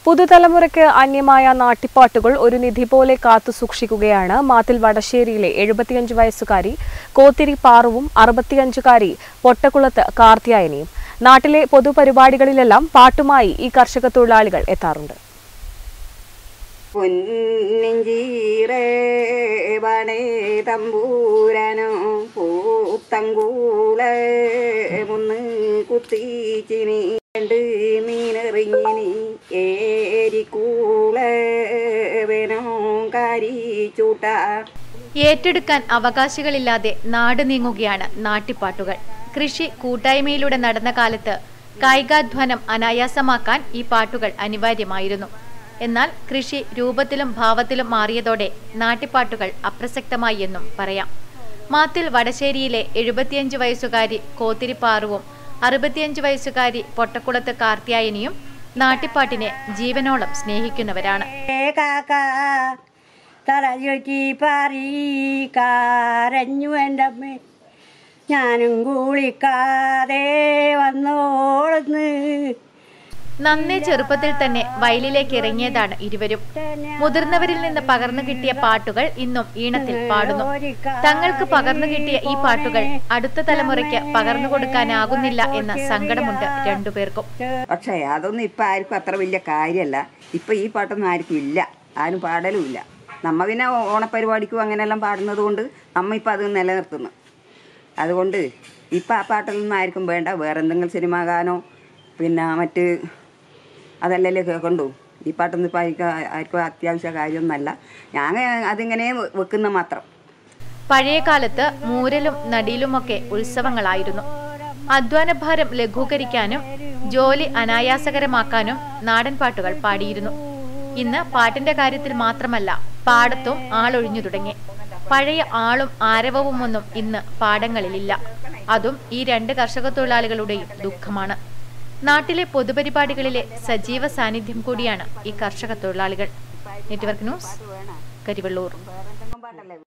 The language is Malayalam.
പുതുതലമുറയ്ക്ക് അന്യമായ നാട്ടിപ്പാട്ടുകൾ ഒരു നിധി പോലെ കാത്തു സൂക്ഷിക്കുകയാണ് മാത്തിൽ വടശ്ശേരിയിലെ എഴുപത്തിയഞ്ച് വയസ്സുകാരി കോത്തിരി പാറുവും അറുപത്തിയഞ്ചുകാരി പൊട്ടക്കുളത്ത് കാർത്തിയായനിയും നാട്ടിലെ പൊതുപരിപാടികളിലെല്ലാം പാട്ടുമായി ഈ കർഷക തൊഴിലാളികൾ എത്താറുണ്ട് പൊന്നിഞ്ചീറേ വടേ തമ്പൂരനോ പൂത്തങ്കൂള മുന്ന് കുത്തിച്ചിനി രണ്ട് മീനെറിഞ്ഞിനി ഏരിക്കൂള വേനോ കാരി ചൂട്ട ഏറ്റെടുക്കാൻ അവകാശികളില്ലാതെ നാട് നീങ്ങുകയാണ് നാട്ടിപ്പാട്ടുകൾ കൃഷി കൂട്ടായ്മയിലൂടെ നടന്ന കാലത്ത് കായികാധ്വാനം അനായാസമാക്കാൻ ഈ പാട്ടുകൾ അനിവാര്യമായിരുന്നു എന്നാൽ കൃഷി രൂപത്തിലും ഭാവത്തിലും മാറിയതോടെ നാട്ടിപ്പാട്ടുകൾ അപ്രസക്തമായി എന്നും പറയാം മാത്തിൽ വടശ്ശേരിയിലെ എഴുപത്തിയഞ്ച് വയസ്സുകാരി കോത്തിരിപ്പാറുവും അറുപത്തിയഞ്ച് വയസ്സുകാരി പൊട്ടക്കുളത്ത് കാർത്തിയായനിയും നാട്ടിപ്പാട്ടിനെ ജീവനോളം സ്നേഹിക്കുന്നവരാണ് ഏ കാക്ക തല ചുറ്റി പാറി കരഞ്ഞു എൻ്റെ അമ്മ ഞാനും കൂളിക്കാതെ വന്നോളന്ന് നന്നേ ചെറുപ്പത്തിൽ തന്നെ വയലിലേക്ക് ഇറങ്ങിയതാണ് ഇരുവരും മുതിർന്നവരിൽ നിന്ന് പകർന്നു കിട്ടിയ പാട്ടുകൾ ഇന്നും ഈണത്തിൽ പാടുന്നു തങ്ങൾക്ക് പകർന്നു കിട്ടിയ ഈ പാട്ടുകൾ അടുത്ത തലമുറയ്ക്ക് പകർന്നു കൊടുക്കാനാകുന്നില്ല എന്ന സങ്കടമുണ്ട് രണ്ടുപേർക്കും പക്ഷേ അതൊന്നും ഇപ്പം ആർക്കും അത്ര വലിയ കാര്യമല്ല ഇപ്പം ഈ പാട്ടൊന്നും ആർക്കും ഇല്ല ആരും പാടലുമില്ല നമ്മ പിന്നെ ഓണപ്പരിപാടിക്കും അങ്ങനെയെല്ലാം പാടുന്നത് കൊണ്ട് നമ്മ ഇപ്പം അത് നിലനിർത്തുന്നു അതുകൊണ്ട് ഇപ്പം ആ പാട്ടൊന്നും ആർക്കും വേണ്ട വേറെ എന്തെങ്കിലും സിനിമ ഗാനോ പിന്നെ മറ്റ് അതല്ലല്ലേ കേൾക്കണ്ടു ഈ പാട്ടൊന്നും ഇപ്പം ആർക്കും ആർക്കും അത്യാവശ്യ കാര്യമൊന്നുമല്ല ഞാൻ അതിങ്ങനെ വെക്കുന്ന മാത്രം പഴയ കാലത്ത് മൂരലും നടിയിലുമൊക്കെ ഉത്സവങ്ങളായിരുന്നു അധ്വാനഭാരം ലഘൂകരിക്കാനും ജോലി അനായാസകരമാക്കാനും നാടൻ പാട്ടുകൾ പാടിയിരുന്നു ഇന്ന് പാട്ടിന്റെ കാര്യത്തിൽ മാത്രമല്ല പാടത്തും ആളൊഴിഞ്ഞു തുടങ്ങി പഴയ ആളും ആരവവുമൊന്നും ഇന്ന് പാടങ്ങളിലില്ല അതും ഈ രണ്ട് കർഷക തൊഴിലാളികളുടെയും ദുഃഖമാണ് നാട്ടിലെ പൊതുപരിപാടികളിലെ സജീവ സാന്നിധ്യം കൂടിയാണ് ഈ കർഷക തൊഴിലാളികൾ നെറ്റ്വർക്ക് ന്യൂസ് കരിവള്ളൂർ